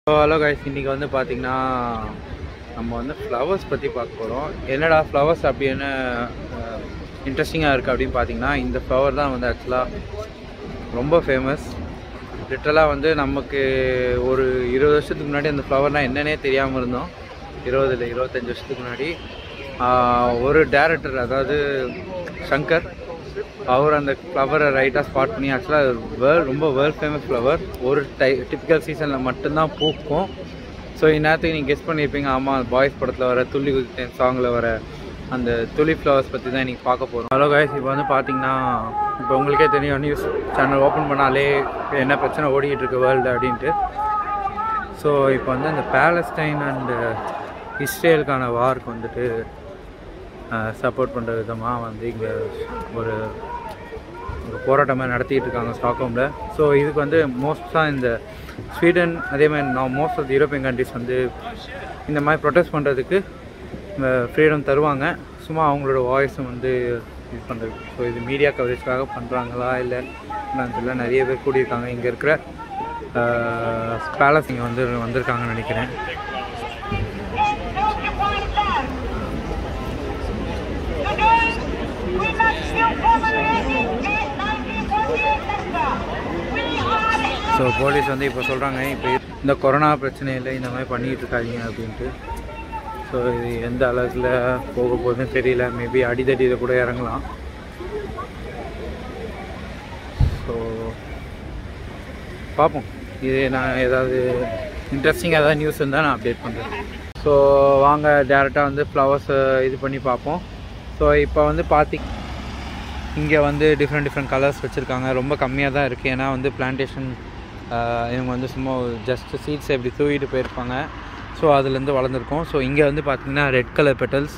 Hello guys இன்றைக்கி வந்து பார்த்திங்கன்னா நம்ம வந்து ஃப்ளவர்ஸ் பற்றி பார்க்க போகிறோம் என்னடா ஃப்ளவர்ஸ் அப்படின்னு இன்ட்ரெஸ்டிங்காக இருக்குது அப்படின்னு பார்த்தீங்கன்னா இந்த ஃப்ளவர் தான் வந்து ஆக்சுவலாக ரொம்ப ஃபேமஸ் லிட்டரலாக வந்து நமக்கு ஒரு இருபது வருஷத்துக்கு முன்னாடி அந்த ஃப்ளவர்னால் என்னன்னே தெரியாமல் இருந்தோம் இருபது இல்லை இருபத்தஞ்சி வருஷத்துக்கு முன்னாடி ஆஹ், ஒரு டேரக்டர் அதாவது சங்கர் அவர் அந்த ஃப்ளவரை ரைட்டாக ஸ்பாட் பண்ணி ஆக்சுவலாக வேர்ல்ட் ரொம்ப வேர்ல்ட் ஃபேமஸ் ஃப்ளவர் ஒரு டை டிப்பிக்கல் சீசனில் மட்டும்தான் பூக்கும் ஸோ இந்நேரத்துக்கு நீங்கள் கெஸ் பண்ணியிருப்பீங்க ஆமாம் பாய்ஸ் படத்தில் வர துள்ளி குதித்தேன் சாங்கில் வர அந்த துளி ஃப்ளவர்ஸ் பற்றி தான் இன்றைக்கி பார்க்க போகிறோம் ஹலோ guys இப்போ வந்து பார்த்தீங்கன்னா இப்போ உங்களுக்கே தெரியும் நியூஸ் சேனல் ஓப்பன் பண்ணாலே என்ன பிரச்சனை ஓடிக்கிட்டு இருக்கு வேர்ல்டு அப்படின்ட்டு ஸோ இப்போ வந்து இந்த பேலஸ்டைன் அண்டு இஸ்ரேலுக்கான வார்க்கு வந்துட்டு சப்போர்ட் பண்ணுற விதமாக வந்து இங்கே ஒரு ஒரு போராட்டமாக நடத்திட்டு இருக்காங்க ஸ்டாக்ஹோமில் ஸோ இதுக்கு வந்து மோஸ்ட்டாக இந்த ஸ்வீடன் அதே மாதிரி நான் மோஸ்ட் ஆஃப் யூரோப்பியன் கண்ட்ரிஸ் வந்து இந்த மாதிரி ப்ரொடெஸ்ட் பண்ணுறதுக்கு ஃப்ரீடம் தருவாங்க சும்மா அவங்களோட வாய்ஸும் வந்து இது பண்ணுறது ஸோ இது மீடியா கவரேஜ்க்காக பண்ணுறாங்களா இல்லை என்னன்னு தெரியல நிறைய பேர் கூடியிருக்காங்க இங்கே இருக்கிற பேலஸ் இங்கே வந்து வந்திருக்காங்கன்னு நினைக்கிறேன் We're not still commemorating the 1948 Leicester. We are so police வந்து இப்போ சொல்கிறாங்க இப்போ இந்த கொரோனா பிரச்சனையில் இந்த மாதிரி பண்ணிகிட்டு இருக்காதீங்க அப்படின்ட்டு ஸோ இது எந்த அளவுக்கு போக போகுதுன்னு தெரியல மேபி அடிதடியில் கூட இறங்கலாம் ஸோ பார்ப்போம் இது நான் ஏதாவது இன்ட்ரெஸ்டிங்காக ஏதாவது நியூஸ் இருந்தால் நான் அப்டேட் பண்ணுறேன் ஸோ வாங்க டேரெக்டாக வந்து ஃப்ளவர்ஸ் இது பண்ணி பார்ப்போம் ஸோ இப்போ வந்து பார்த்தி இங்கே வந்து டிஃப்ரெண்ட் டிஃப்ரெண்ட் கலர்ஸ் வச்சுருக்காங்க ரொம்ப கம்மியாக தான் இருக்குது ஏன்னா வந்து பிளான்டேஷன் இவங்க வந்து சும்மா ஜஸ்ட் சீட்ஸ் எப்படி தூவிட்டு போயிருப்பாங்க ஸோ அதுலேருந்து வளர்ந்துருக்கும் ஸோ இங்கே வந்து பார்த்திங்கன்னா ரெட் கலர் பெட்டல்ஸ்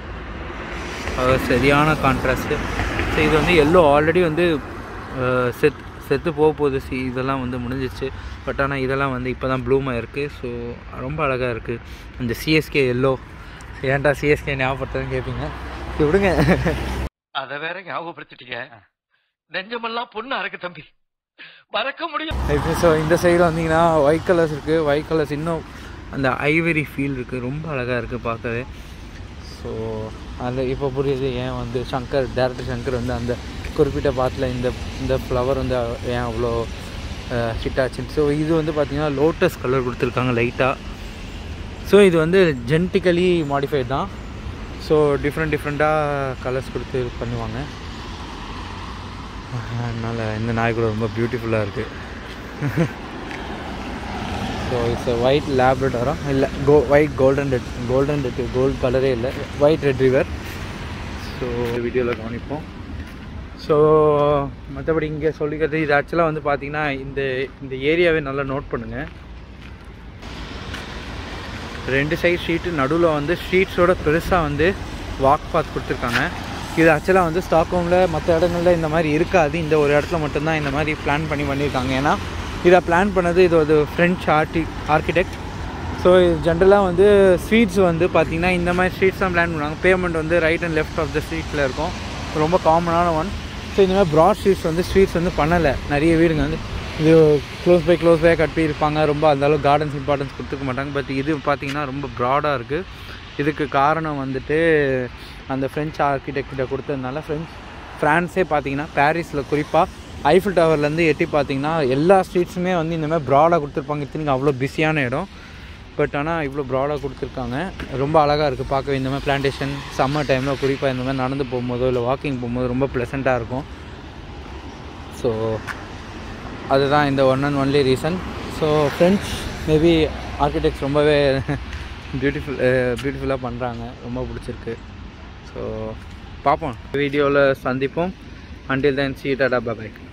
சரியான கான்ட்ராஸ்ட்டு ஸோ இது வந்து எல்லோ ஆல்ரெடி வந்து அஹ், செத் செத்து போக போகுது சி இதெல்லாம் வந்து முடிஞ்சிச்சு பட் ஆனால் இதெல்லாம் வந்து இப்போ தான் ப்ளூம் ஆயிருக்கு ஸோ ரொம்ப அழகாக இருக்குது அந்த சிஎஸ்கே எல்லோ ஏன்டா சிஎஸ்கே ஞாபகப்படுத்துறதுன்னு கேட்பீங்க சரி, விடுங்க அத வேற ஞாபகப்படுத்திட்டீங்க நெஞ்சமெல்லாம் பொண்ணா இருக்கு தம்பி மறக்க முடியும் இப்போ ஸோ இந்த சைடு வந்தீங்கன்னா ஒயிட் கலர்ஸ் இருக்குது ஒயிட் கலர்ஸ் இன்னும் அந்த ஐவரி ஃபீல் இருக்குது ரொம்ப அழகாக இருக்குது பார்க்கவே ஸோ அதில் இப்போ புரியுது ஏன் வந்து சங்கர் டேரக்டர் சங்கர் வந்து அந்த குறிப்பிட்ட பாட்டில் இந்த இந்த ஃப்ளவர் வந்து ஏன் அவ்வளோ ஹிட் ஆச்சுன்னு ஸோ இது வந்து பார்த்திங்கன்னா லோட்டஸ் கலர் கொடுத்துருக்காங்க லைட்டாக ஸோ இது வந்து ஜெனட்டிக்கலி மாடிஃபைட் தான் ஸோ டிஃப்ரெண்ட் டிஃப்ரெண்ட்டாக கலர்ஸ் கொடுத்து பண்ணுவாங்க அதனால் இந்த நாய் கூட ரொம்ப பியூட்டிஃபுல்லாக இருக்குது ஸோ இட்ஸ் ஒயிட் லேப்ரடாரா இல்லை கோ white golden red golden red gold கலரே இல்லை ஒயிட் ரெட் ரிவர் ஸோ வீடியோவில் கவனிப்போம் ஸோ மற்றபடி இங்கே சொல்லிக்கிறது இது ஆக்சுவலாக வந்து பார்த்தீங்கன்னா இந்த இந்த ஏரியாவே நல்லா நோட் பண்ணுங்கள் ரெண்டு சைடு ஷீட்டு நடுவில் வந்து ஷீட்ஸோட பெருசாக வந்து வாக் பாத் கொடுத்துருக்காங்க இது ஆக்சுவலாக வந்து ஸ்டாக்ஹோமில் மற்ற இடங்கள்ல இந்த மாதிரி இருக்காது இந்த ஒரு இடத்துல மட்டும்தான் இந்த மாதிரி பிளான் பண்ணி பண்ணியிருக்காங்க ஏன்னா இதை பிளான் பண்ணது இது ஒரு ஃப்ரெஞ்ச் ஆர்டி ஆர்கிடெக்ட் ஸோ இது ஜென்ரலாக வந்து ஸ்ட்ரீட்ஸ் வந்து பார்த்திங்கன்னா இந்த மாதிரி ஸ்ட்ரீட்ஸ் தான் பிளான் பண்ணுவாங்க பேமெண்ட் வந்து right and left of the ஸ்ட்ரீட்டில் இருக்கும் ரொம்ப காமனான ஒன் ஸோ இந்த மாதிரி ப்ராட் ஸ்ட்ரீட்ஸ் வந்து ஸ்ட்ரீட்ஸ் வந்து பண்ணலை நிறைய வீடுங்க வந்து இது க்ளோஸ் பை க்ளோஸ் பை கட்டி இருப்பாங்க ரொம்ப அந்த அளவுக்கு கார்டன்ஸ் இம்பார்ட்டன்ஸ் கொடுத்துக்க மாட்டாங்க பட் இது பார்த்தீங்கன்னா ரொம்ப ப்ராடாக இருக்குது இதுக்கு காரணம் வந்துட்டு அந்த ஃப்ரெஞ்ச் ஆர்கிடெக்ட கொடுத்ததுனால ஃப்ரெஞ்ச் ஃப்ரான்ஸே பார்த்தீங்கன்னா பாரிஸில் குறிப்பாக ஐஃபில் டவர்லேருந்து எட்டி பார்த்தீங்கன்னா எல்லா ஸ்ட்ரீட்ஸுமே வந்து இந்த மாதிரி ப்ராடாக கொடுத்துருப்பாங்க இத்தனைக்கு அவ்வளோ பிஸியான இடம் பட் ஆனால் இவ்வளோ ப்ராடாக கொடுத்துருக்காங்க ரொம்ப அழகாக இருக்குது பார்க்கவே இந்த மாதிரி பிளான்டேஷன் சம்மர் டைமில் குறிப்பாக இந்த மாதிரி நடந்து போகும்போதோ இல்லை வாக்கிங் போகும்போது ரொம்ப ப்ளசண்ட்டாக இருக்கும் ஸோ அதுதான் இந்த one and only reason so French maybe architects ரொம்பவே பியூட்டிஃபுல் பியூட்டிஃபுல்லாக பண்ணுறாங்க ரொம்ப பிடிச்சிருக்கு ஸோ பார்ப்போம் வீடியோவில் சந்திப்போம் அண்டில் தென் சீ டாடா பாய்